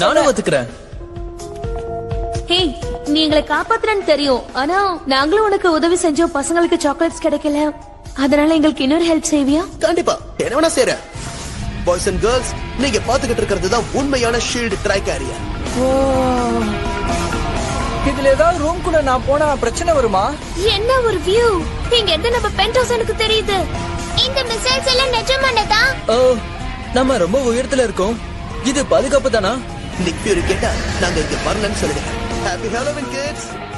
நானும் ஒத்துக்கிறேன் ஹே நீ எங்களை காப்பாத்துறன்னு தெரியும் ஆனா நாங்களும் உனக்கு உதவி செஞ்சோம் பசங்களுக்கு சாக்லேட்ஸ் கிடைக்கல அதனால எங்களுக்கு இன்னொரு ஹெல்ப் செய்வியா கண்டிப்பா என்ன வேணா செய்றேன் பாய்ஸ் அண்ட் கேர்ள்ஸ் நீங்க பாத்துக்கிட்டு இருக்கிறது தான் உண்மையான ஷீல்டு ட்ரை கேரியர் இதுல ஏதாவது ரூம் குள்ள நான் போனா பிரச்சனை வருமா என்ன ஒரு வியூ இங்க இருந்து நம்ம பென்ட் ஹவுஸ் எனக்கு தெரியுது இந்த மிசைல்ஸ் எல்லாம் நிஜமானதா ஓ நம்ம ரொம்ப உயரத்துல இருக்கோம் இது பாதுகாப்பு தானா நிக் ஃபியூரி கேட்டா நாங்க இங்க வரலன்னு சொல்லிடுங்க ஹாப்பி ஹாலோவின் கிட்ஸ்